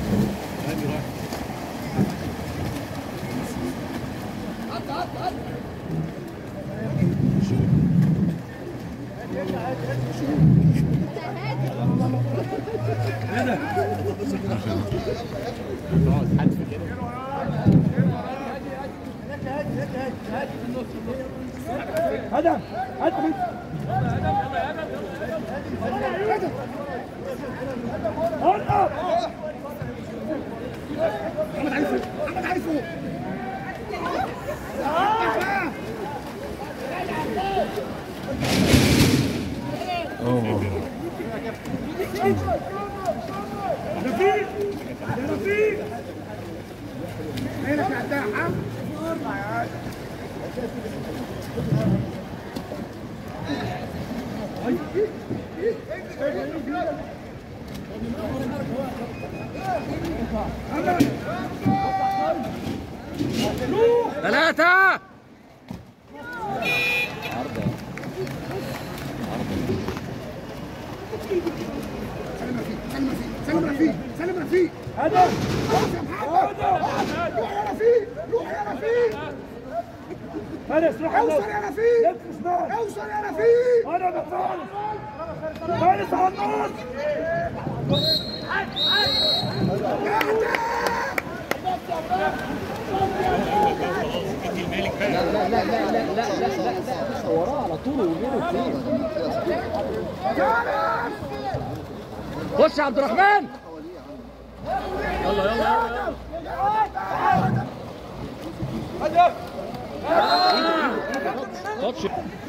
هدف هدف هدف محمد علي فوق محمد علي فوق رفيق يا رفيق مالك يا عداح ثلاثة سلم رفيق سلم رفيق سلم رفيق هدف روح يا محمد روح يا رفيق روح يا رفيق فارس روح اوصل النص يا رفيق لف شمال اوصل يا رفيق انا بفعل فارس على النص خش يا عبد الرحمن تاتش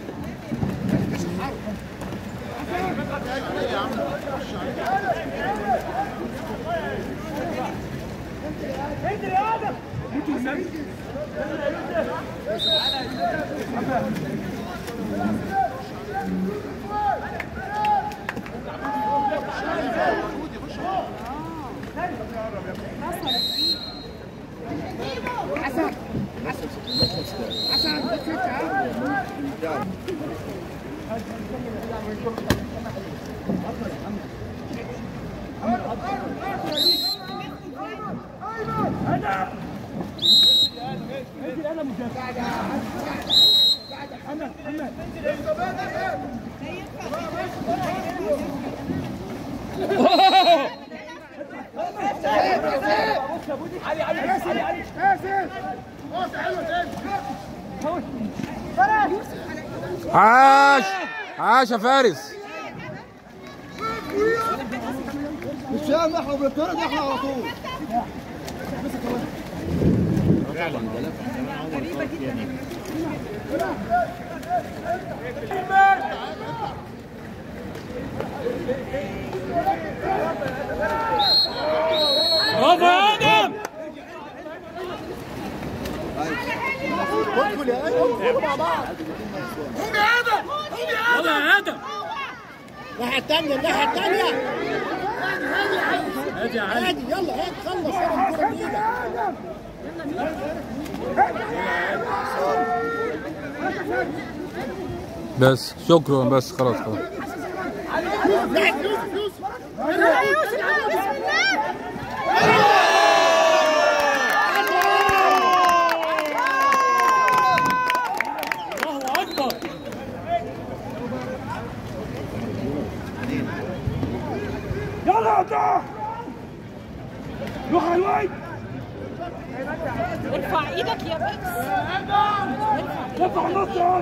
حسن حسن بكيت ها اسف عاش عاش يا فارس مش فاهم احنا بنطرد احنا على طول برافو يا ادم ادخل يا ايمن ادخلوا مع بعض يلا يا ادم الناحيه الثانيه الناحيه الثانيه ادي يا علي عادي يلا هات خلص يلا الكوره بايدك بس شكرا بس خلاص خلاص الله اكبر يلا يا عطاء روح على الويد ارفع ايدك يا بيكس رفع النص يا عم.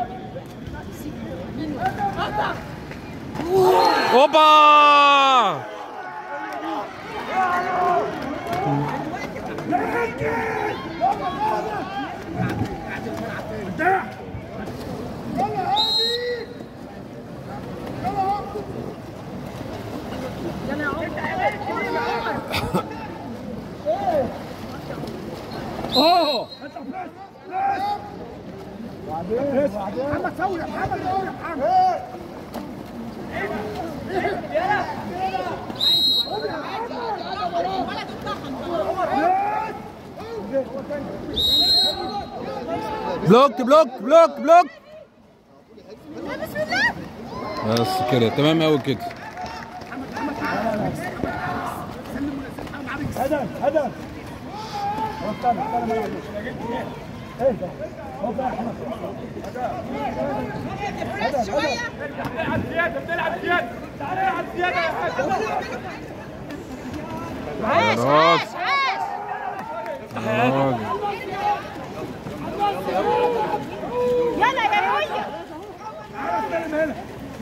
اوبا اوه محمد فوق يا محمد فوق يا محمد بلوك بلوك بلوك بلوك بس كده تمام قوي كده هدف هدف هو استنى استنى ما يلعبوش ايه ده هو بقى احمد فريش شويه بتلعب زياده بتلعب زياده تعالى العب زياده يا حاج عاش خلاص. عاش عاش راجل. يلا يا رويا استلم هنا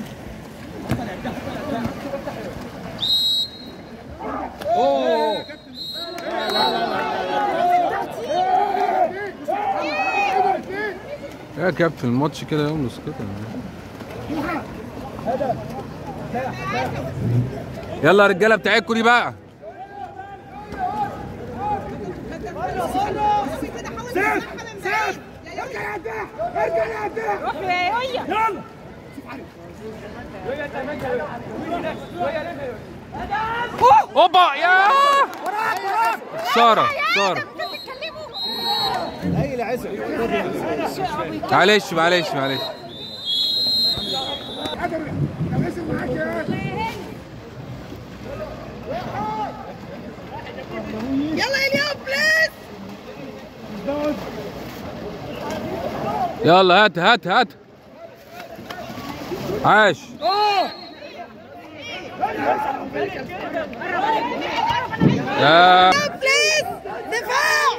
يا كابتن الماتش كده يوملس كده يلا يا رجاله بتاعتكوا دي بقى سيف سيف ارجع يا عبد ارجع يا عبد روح يا رويا يلا اوبا يا خساره خساره معلش معلش معلش يلا يا اليوم بليز يلا هات هات هات عاش يا بليز دفاع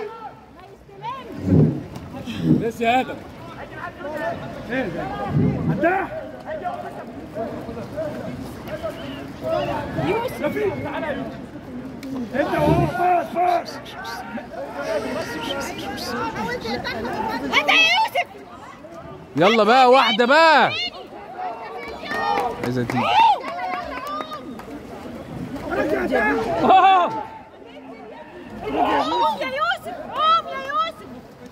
عداح شفيق تعالى يا يوسف انت وهو فاس فاس انت يا يوسف يلا بقى واحده بقى عايزه تيجي اه قوم يا يوسف قوم يا يوسف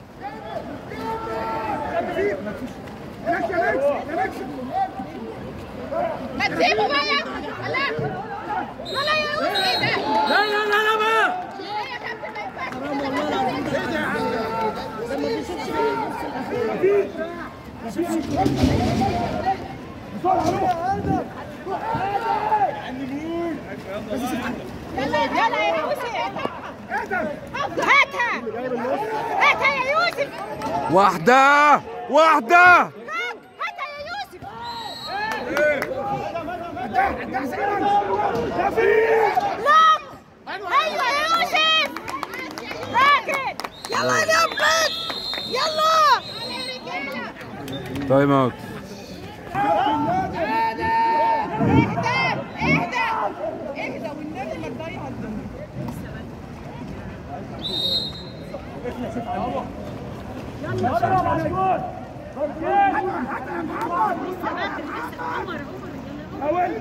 ما تسيبه بقى يا احمد لا لا لا يا يوسف ايه ده؟ لا لا لا لا بقى لا يا كابتن ما ينفعش يلا يلا يا يوسف هاتها هاتها يا يوسف واحده واحده هاتها يا يوسف لم ايوه يا يوسف راكد يلا يا اليوم بس يلا تايم اوت اهدى اهدى اهدى والنبي ما تضيع الدنيا اضرب على الجول حاول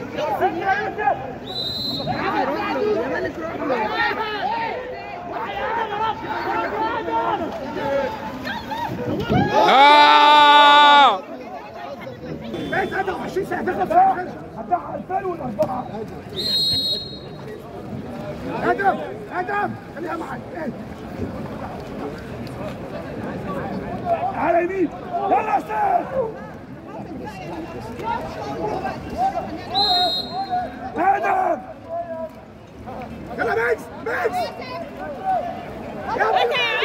آه! بقيت 23 ساعه دخل ساعه هتضحى 2000 والاربعه ادم ادم خليها معاك إيه. على يمين يلا يا استاذ ادم يلا ميكس ميكس انت يا